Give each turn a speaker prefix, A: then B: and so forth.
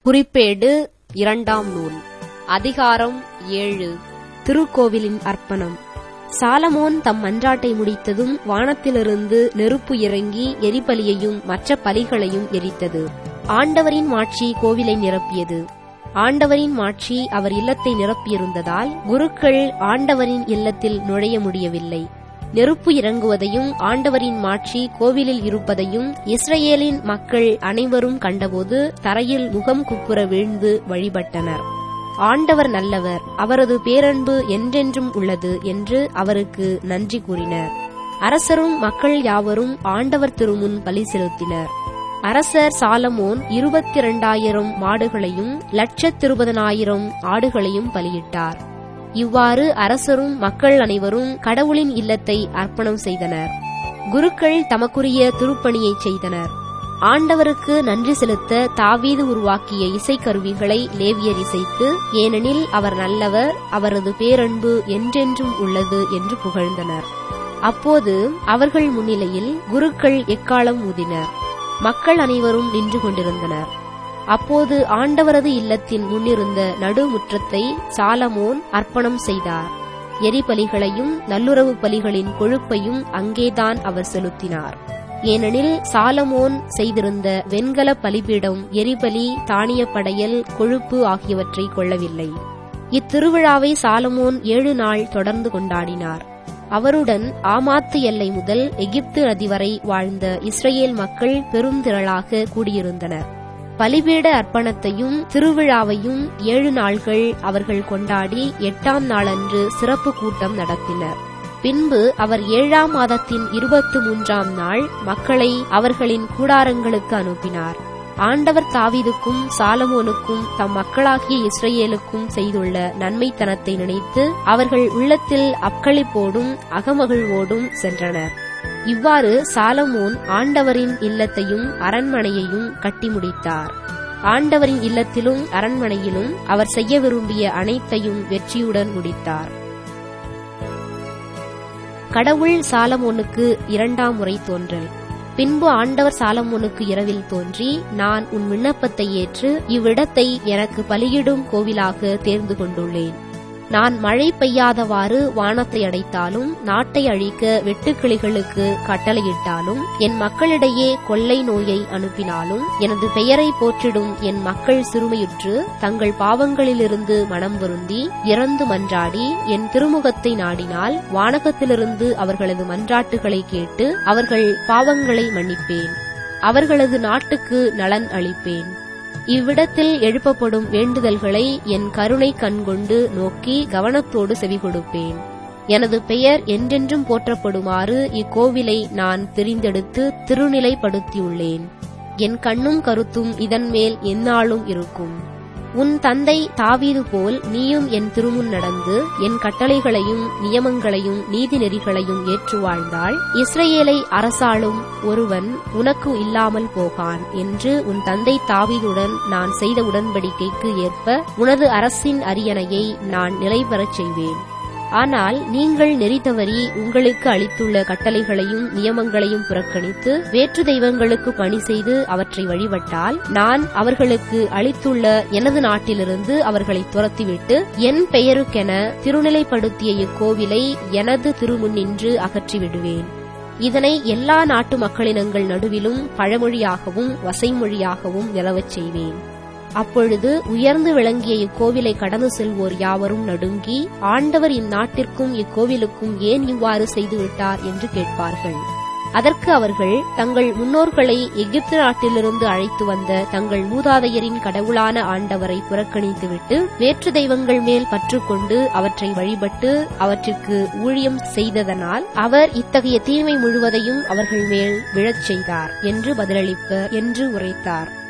A: குறிப்பேடு இரண்டாம் நூல் அதிகாரம் ஏழு திருக்கோவிலின் அர்ப்பணம் சாலமோன் தம் மன்றாட்டை முடித்ததும் வானத்திலிருந்து நெருப்பு இறங்கி எரிபலியையும் மற்ற பலிகளையும் எரித்தது ஆண்டவரின் மாட்சி கோவிலை நிரப்பியது ஆண்டவரின் மாட்சி அவர் இல்லத்தை நிரப்பியிருந்ததால் குருக்கள் ஆண்டவரின் இல்லத்தில் நுழைய முடியவில்லை நெருப்பு இறங்குவதையும் ஆண்டவரின் மாட்சி கோவிலில் இருப்பதையும் இஸ்ரேலின் மக்கள் அனைவரும் கண்டபோது தரையில் முகம் குப்புற வீழ்ந்து வழிபட்டனர் ஆண்டவர் நல்லவர் அவரது பேரன்பு என்றென்றும் உள்ளது என்று அவருக்கு நன்றி கூறினர் அரசரும் மக்கள் யாவரும் ஆண்டவர் திருமுன் பலி செலுத்தினர் அரசர் சாலமோன் இருபத்தி இரண்டாயிரம் மாடுகளையும் லட்சத்திருபதனாயிரம் ஆடுகளையும் பலியிட்டார் இவ்வாறு அரசரும் மக்கள் அனைவரும் கடவுளின் இல்லத்தை அர்ப்பணம் செய்தனர் குருக்கள் தமக்குரிய திருப்பணியை செய்தனர் ஆண்டவருக்கு நன்றி செலுத்த தாவீது உருவாக்கிய இசைக்கருவிகளை லேவியர் இசைத்து ஏனெனில் அவர் நல்லவர் அவரது பேரன்பு என்றென்றும் உள்ளது என்று புகழ்ந்தனர் அப்போது அவர்கள் முன்னிலையில் குருக்கள் எக்காலம் ஊதினர் மக்கள் அனைவரும் நின்று கொண்டிருந்தனர் அப்போது ஆண்டவரது இல்லத்தின் முன்னிருந்த நடுமுற்றத்தை சாலமோன் அர்ப்பணம் செய்தார் எரிபலிகளையும் நல்லுறவு பலிகளின் கொழுப்பையும் அங்கேதான் அவர் செலுத்தினார் ஏனெனில் சாலமோன் செய்திருந்த வெண்கல பலிபீடம் எரிபலி தானிய படையல் கொழுப்பு ஆகியவற்றை கொள்ளவில்லை இத்திருவிழாவை சாலமோன் ஏழு நாள் தொடர்ந்து கொண்டாடினார் அவருடன் ஆமாத்து எல்லை முதல் எகிப்து நதி வரை வாழ்ந்த இஸ்ரேல் மக்கள் பெருந்திரளாக கூடியிருந்தனர் பலிபீட அர்ப்பணத்தையும் திருவிழாவையும் ஏழு நாள்கள் அவர்கள் கொண்டாடி எட்டாம் நாளன்று சிறப்பு கூட்டம் நடத்தினர் பின்பு அவர் ஏழாம் மாதத்தின் இருபத்து மூன்றாம் நாள் மக்களை அவர்களின் கூடாரங்களுக்கு அனுப்பினார் ஆண்டவர் தாவீதுக்கும் சாலமோனுக்கும் தம் மக்களாகிய இஸ்ரேலுக்கும் செய்துள்ள நன்மைத்தனத்தை நினைத்து அவர்கள் உள்ளத்தில் அக்களிப்போடும் அகமகிழ்வோடும் சென்றனர் இவ்வாறு சாலமோன் ஆண்டவரின் இல்லத்தையும் அரண்மனையையும் கட்டி முடித்தார் ஆண்டவரின் இல்லத்திலும் அரண்மனையிலும் அவர் செய்ய விரும்பிய அனைத்தையும் வெற்றியுடன் முடித்தார் கடவுள் சாலமோனுக்கு இரண்டாம் முறை தோன்றல் பின்பு ஆண்டவர் சாலமோனுக்கு இரவில் தோன்றி நான் உன் விண்ணப்பத்தை ஏற்று இவ்விடத்தை எனக்கு பலியிடும் கோவிலாக தேர்ந்து கொண்டுள்ளேன் நான் மழை பெய்யாதவாறு வானத்தை அடைத்தாலும் நாட்டை அழிக்க வெட்டுக்கிளிகளுக்கு கட்டளையிட்டாலும் என் மக்களிடையே கொள்ளை நோயை அனுப்பினாலும் எனது பெயரை போற்றிடும் என் மக்கள் சிறுமையுற்று தங்கள் பாவங்களிலிருந்து மனம் வருந்தி இறந்து மன்றாடி என் திருமுகத்தை நாடினால் வானகத்திலிருந்து அவர்களது மன்றாட்டுகளை கேட்டு அவர்கள் பாவங்களை மன்னிப்பேன் அவர்களது நாட்டுக்கு நலன் அளிப்பேன் இவ்விடத்தில் எழுப்பப்படும் வேண்டுதல்களை என் கருணை கண்கொண்டு நோக்கி கவனத்தோடு செவி கொடுப்பேன் எனது பெயர் என்றென்றும் போற்றப்படுமாறு இக்கோவிலை நான் தெரிந்தெடுத்து திருநிலைப்படுத்தியுள்ளேன் என் கண்ணும் கருத்தும் இதன் மேல் எந்நாளும் இருக்கும் உன் தந்தை தாவீது போல் நீயும் என் திருமுன் நடந்து என் கட்டளைகளையும் நியமங்களையும் நீதி நெறிகளையும் ஏற்று வாழ்ந்தால் இஸ்ரேலை அரசாளும் ஒருவன் உனக்கு இல்லாமல் போகான் என்று உன் தந்தை தாவீதுடன் நான் செய்த உடன்படிக்கைக்கு ஏற்ப உனது அரசின் அரியணையை நான் நிலைபெறச் செய்வேன் ஆனால் நீங்கள் நெறி தவறி உங்களுக்கு அளித்துள்ள கட்டளைகளையும் நியமங்களையும் புறக்கணித்து வேற்று தெய்வங்களுக்கு பணி செய்து அவற்றை வழிபட்டால் நான் அவர்களுக்கு அளித்துள்ள எனது நாட்டிலிருந்து அவர்களை துரத்திவிட்டு என் பெயருக்கென திருநிலைப்படுத்திய இக்கோவிலை எனது திருமுன்னின்று அகற்றிவிடுவேன் இதனை எல்லா நாட்டு மக்களினங்கள் நடுவிலும் பழமொழியாகவும் வசைமொழியாகவும் நிலவச் செய்வேன் அப்பொழுது உயர்ந்து விளங்கிய இக்கோவிலை கடந்து செல்வோர் யாவரும் நடுங்கி ஆண்டவர் இந்நாட்டிற்கும் இக்கோவிலுக்கும் ஏன் இவ்வாறு செய்துவிட்டார் என்று கேட்பார்கள் அதற்கு அவர்கள் தங்கள் முன்னோர்களை எகிப்து நாட்டிலிருந்து அழைத்து வந்த தங்கள் மூதாதையரின் கடவுளான ஆண்டவரை புறக்கணித்துவிட்டு வேற்று தெய்வங்கள் மேல் பற்றுக்கொண்டு அவற்றை வழிபட்டு அவற்றிற்கு ஊழியம் செய்ததனால் அவர் இத்தகைய தீமை முழுவதையும் அவர்கள் மேல் விழச் செய்தார் என்று பதிலளிப்ப என்று உரைத்தார்